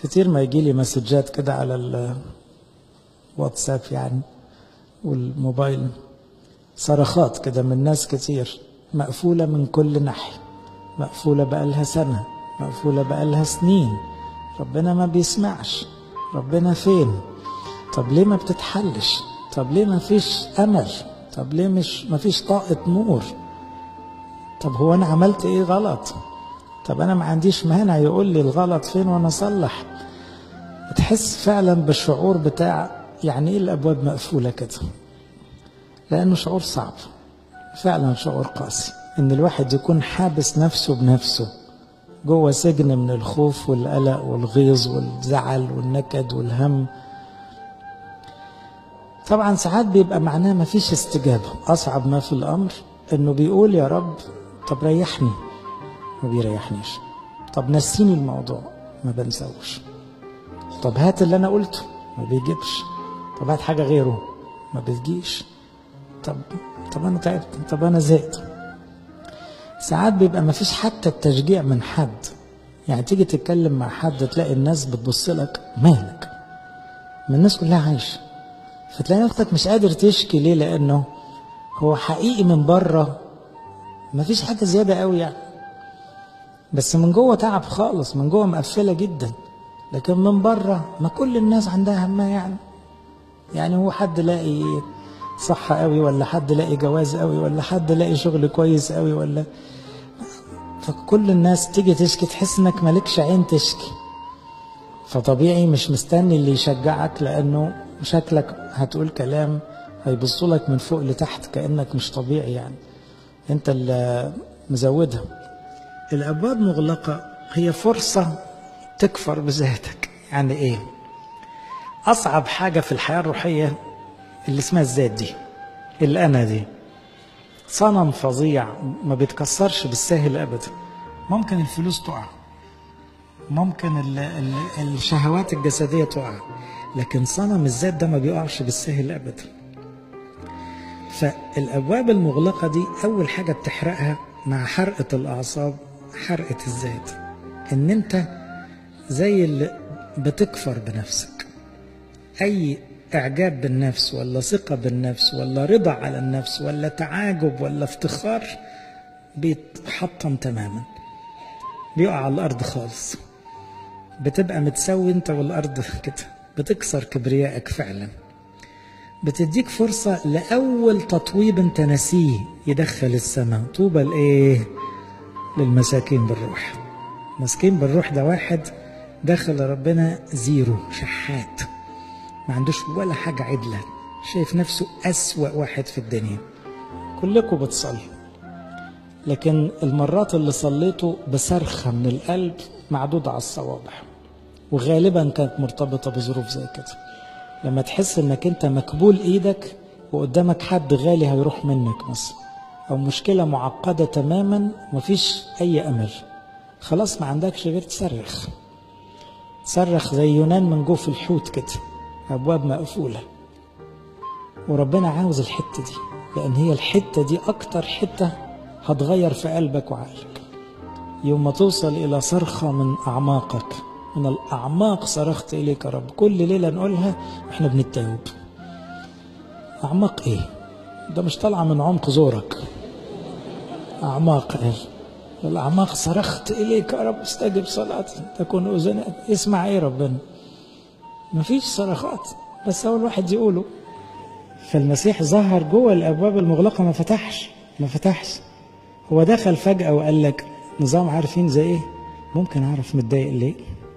كتير ما يجي لي مسجات كده على الواتساب يعني والموبايل صرخات كده من ناس كتير مقفولة من كل ناحية مقفولة بقالها سنة مقفولة بقالها سنين ربنا ما بيسمعش ربنا فين طب ليه ما بتتحلش طب ليه ما فيش أمل طب ليه مش ما فيش طاقة نور طب هو أنا عملت إيه غلط طب أنا ما عنديش مانع يقول لي الغلط فين وأنا أصلح تحس فعلا بالشعور بتاع يعني إيه الأبواب مقفولة كده لأنه شعور صعب فعلا شعور قاسي إن الواحد يكون حابس نفسه بنفسه جوه سجن من الخوف والقلق والغيظ والزعل والنكد والهم طبعا ساعات بيبقى معناه ما فيش استجابة أصعب ما في الأمر إنه بيقول يا رب طب ريحني ما بيريحنيش طب نسيني الموضوع ما بنساوش طب هات اللي أنا قلته ما بيجيبش طب هات حاجة غيره ما بتجيش طب طب أنا تعبت طب أنا زهقت ساعات بيبقى ما فيش حتى التشجيع من حد يعني تيجي تتكلم مع حد تلاقي الناس بتبص لك مالك ما الناس كلها عايشه فتلاقي نفسك مش قادر تشكي ليه لانه هو حقيقي من بره مفيش حاجه زياده قوي يعني بس من جوه تعب خالص من جوه مقفله جدا لكن من بره ما كل الناس عندها همها يعني يعني هو حد لاقي صحة قوي ولا حد لاقي جواز قوي ولا حد لاقي شغل كويس قوي ولا فكل الناس تيجي تشكي تحس انك مالكش عين تشكي فطبيعي مش مستني اللي يشجعك لانه شكلك هتقول كلام هيبصوا لك من فوق لتحت كانك مش طبيعي يعني انت اللي مزودها الابواب مغلقه هي فرصه تكفر بذاتك يعني ايه اصعب حاجه في الحياه الروحيه اللي اسمها الذات دي الانا دي صنم فظيع ما بيتكسرش بالساهل ابدا ممكن الفلوس تقع ممكن ال ال الشهوات الجسديه تقع لكن صنم الذات ده ما بيقعش بالسهل ابدا فالابواب المغلقه دي اول حاجه بتحرقها مع حرقه الاعصاب حرقه الذات ان انت زي اللي بتكفر بنفسك اي اعجاب بالنفس ولا ثقه بالنفس ولا رضا على النفس ولا تعاجب ولا افتخار بيتحطم تماما بيقع على الارض خالص بتبقى متسوي انت والارض كده بتكسر كبريائك فعلا بتديك فرصة لأول تطويب انت نسيه يدخل السماء طوبى لإيه للمساكين بالروح مسكين بالروح ده واحد دخل ربنا زيرو شحات ما عندوش ولا حاجة عدلة شايف نفسه أسوأ واحد في الدنيا كلكم بتصلوا لكن المرات اللي صليته بصرخة من القلب معدودة على الصوابع وغالبا كانت مرتبطة بظروف زي كده لما تحس انك انت مكبول ايدك وقدامك حد غالي هيروح منك مثلا او مشكلة معقدة تماما مفيش اي امل خلاص ما عندكش غير تصرخ تصرخ زي يونان من جوف الحوت كده ابواب مقفولة وربنا عاوز الحتة دي لان هي الحتة دي اكتر حتة هتغير في قلبك وعقلك يوم ما توصل الى صرخة من اعماقك من الأعماق صرخت إليك يا رب كل ليلة نقولها إحنا بنتوب أعماق إيه ده مش طالعة من عمق زورك أعماق قال الأعماق صرخت إليك يا رب استجب صلاتي تكون أذنك اسمع إيه ربنا مفيش صرخات بس أول واحد يقوله فالمسيح ظهر جوه الأبواب المغلقة ما فتحش ما فتحش هو دخل فجأة وقال لك نظام عارفين زي إيه ممكن أعرف متضايق ليه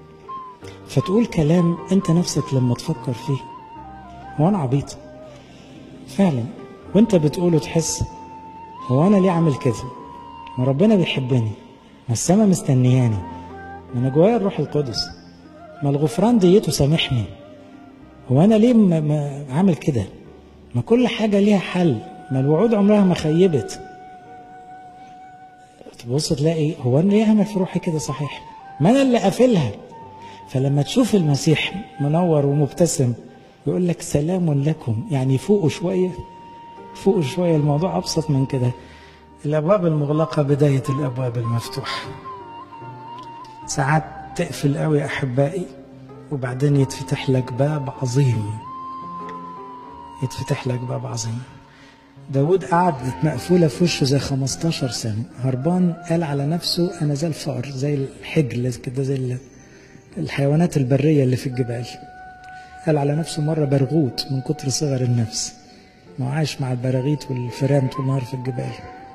فتقول كلام انت نفسك لما تفكر فيه هو انا عبيط فعلا وانت بتقوله تحس هو انا ليه عامل كده ما ربنا بيحبني ما السما مستنياني ما انا جوايا الروح القدس ما الغفران ديته سامحني هو انا ليه ما ما عامل كده ما كل حاجه ليها حل ما الوعود عمرها ما خيبت تبص تلاقي هو انا ليه عامل في روحي كده صحيح ما انا اللي قافلها فلما تشوف المسيح منور ومبتسم يقول لك سلام لكم يعني فوقوا شوية فوقوا شوية الموضوع أبسط من كده الأبواب المغلقة بداية الأبواب المفتوحة ساعات تقفل قوي أحبائي وبعدين يتفتح لك باب عظيم يتفتح لك باب عظيم داود قعد مقفولة في وشه زي 15 سنة هربان قال على نفسه أنا زي الفار زي الحجل كده زي الحيوانات البرية اللي في الجبال قال على نفسه مرة برغوت من كتر صغر النفس ما عايش مع البراغيث والفئران طول النهار في الجبال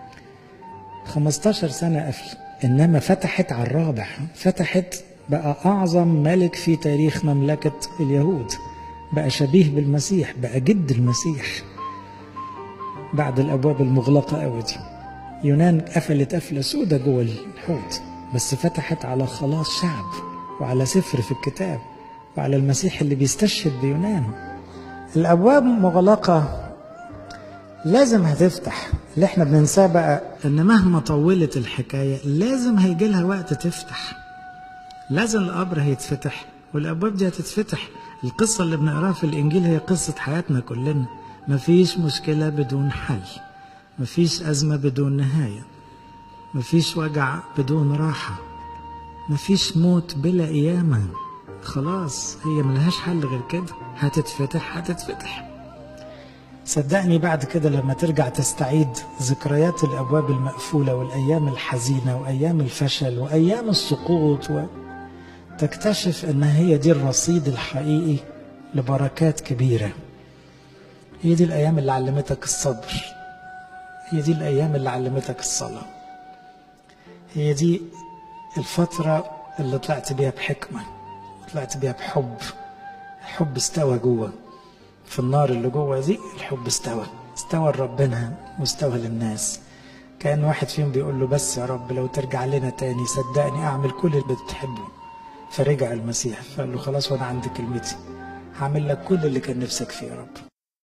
15 سنة قفل إنما فتحت على الرابع فتحت بقى أعظم ملك في تاريخ مملكة اليهود بقى شبيه بالمسيح بقى جد المسيح بعد الأبواب المغلقة أوي دي يونان قفلت قفلة سودة جوه الحوت بس فتحت على خلاص شعب وعلى سفر في الكتاب وعلى المسيح اللي بيستشهد بيونان الأبواب مغلقة لازم هتفتح اللي احنا بننساه بقى ان مهما طولت الحكاية لازم هيجي لها وقت تفتح لازم القبر هيتفتح والابواب دي هتتفتح القصة اللي بنقراها في الانجيل هي قصة حياتنا كلنا مفيش مشكلة بدون حل مفيش ازمة بدون نهاية مفيش وجع بدون راحة مفيش موت بلا قيامة خلاص هي ملهاش حل غير كده هتتفتح هتتفتح صدقني بعد كده لما ترجع تستعيد ذكريات الابواب المقفوله والايام الحزينه وايام الفشل وايام السقوط وتكتشف ان هي دي الرصيد الحقيقي لبركات كبيره هي دي الايام اللي علمتك الصبر هي دي الايام اللي علمتك الصلاه هي دي الفتره اللي طلعت بيها بحكمه طلعت بيها بحب الحب استوى جوه في النار اللي جوه دي الحب استوى استوى لربنا واستوى للناس كان واحد فيهم بيقول له بس يا رب لو ترجع لنا تاني صدقني اعمل كل اللي بتحبه فرجع المسيح فقال له خلاص وانا عندي كلمتي هعمل لك كل اللي كان نفسك فيه يا رب